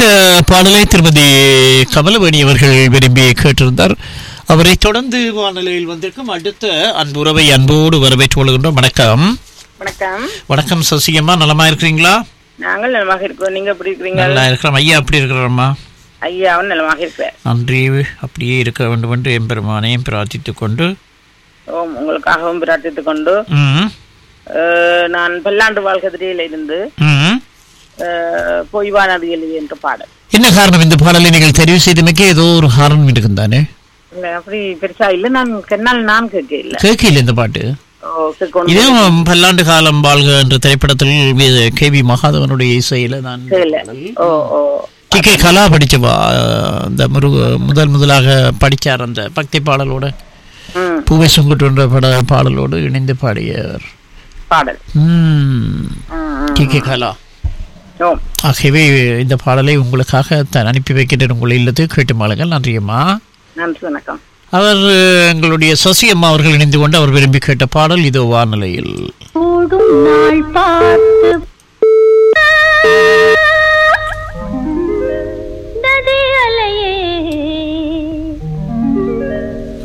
அடுத்த பாடலை திருமதி கமலவேணி அவர்கள் விரும்பி கேட்டிருந்தார் அவரை தொடர்ந்து வானொலியில் வந்திருக்கும் அடுத்த அன்புறவை அன்போடு வரவேற்றுக் கொள்கின்றோம் வணக்கம் வணக்கம் வணக்கம் சசிகம்மா நலமா இருக்கிறீங்களா நாங்கள் நலமாக இருக்கிறோம் நீங்க எப்படி இருக்கிறீங்க நல்லா இருக்கிறோம் ஐயா அப்படி இருக்கிறோம்மா ஐயாவும் நலமாக இருக்கிறார் நன்றி அப்படியே இருக்க வேண்டும் என்று எம்பெருமானையும் பிரார்த்தித்துக் கொண்டு ஓம் உங்களுக்காகவும் பிரார்த்தித்துக் கொண்டு ம், அஹ், நான் பல்லாண்டு வாழ்கதிரியில் இருந்து ம். அஹ், பொய்வா நதியில் என்ற பாடல் என்ன காரணம் இந்த பாடலை நீங்கள் தெரிவு செய்தமைக்கு ஏதோ ஒரு காரணம் இருக்கும் தானே இல்ல அப்படி பெருசா இல்ல நான் கென்னால் நான் கேட்க இல்ல கேட்கல இந்த பாட்டு ஓ, கேட்கணும். இதுவும் பல்லாண்டு காலம் வாழ்க என்ற திரைப்படத்தில் கே வி மகாதவனுடைய இசையில நான் இல்ல ஓ ஓ கே கே கலா படிச்சவா அந்த முருக முதல் முதலாக படிச்சார் அந்த பக்தி பாடலோட ம் பூவை சுங்குட்டு என்ற பட பாடலோடு இணைந்து பாடியவர் பாடல் ம், ம், ம். கே கே கலா ஓம் ஆகவே இந்த பாடலை உங்களுக்காக தான் அனுப்பி வைக்கிறேன் உங்கள் இல்லத்து கேட்டு மாளுங்கள் நன்றியம்மா நன்றி வணக்கம் அவர் எங்களுடைய சசி அம்மா அவர்கள் இணைந்து கொண்டு அவர் விரும்பி கேட்ட பாடல் இதோ வானிலையில் ஓடும் நாள் பார்த்து